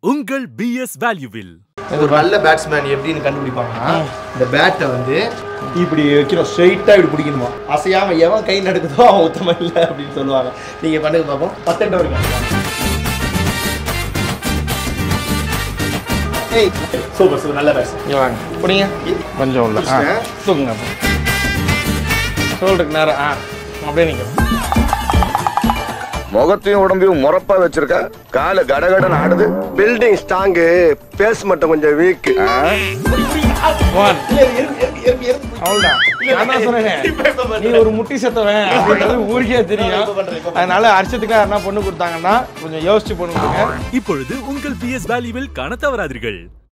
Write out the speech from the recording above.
உங்கள் பிஎஸ் வேல்யூவில் ஒரு நல்ல பேட்ஸ்மேன் எப்படின்னு கண்டுபிடிப்பாங்கன்னா இந்த பேட்டை வந்து இப்படி வைக்கிறோம் ஸ்ட்ரைட்டா இப்படி பிடிக்கணுமா அசையாம எவன் கை நடக்குதோ அவன் உத்தம இல்லை அப்படின்னு சொல்லுவாங்க நீங்க பண்ணுங்க பார்ப்போம் பத்தெண்டு வரைக்கும் ஏய் சூப்பர் சூப்பர் நல்ல பேட்ஸ்மேன் இங்கே வாங்க பிடிங்க கொஞ்சம் உள்ள ஆ புடிச்சிட்டேன். தூக்குங்க ஷோல்டருக்கு நேரம் ஆ அப்படியே நிற்கும் முகத்தையும் உடம்பையும் முறப்பா வச்சிருக்க காலு கடகடன் ஆடுது பில்டிங் ஸ்ட்ராங்கு பேஸ் மட்டும் கொஞ்சம் வீக் ஒன் அவ்வளோதான் நான் தான் சொன்னேனே நீ ஒரு முட்டி செத்தவன் அப்படின்றது ஊருக்கே தெரியும் அதனால அரிசத்துக்கு யாருன்னா பொண்ணு கொடுத்தாங்கன்னா கொஞ்சம் யோசிச்சு பொண்ணு கொடுங்க இப்பொழுது உங்கள் பிஎஸ் வேல்யூவில் காண தவறாதீர்கள்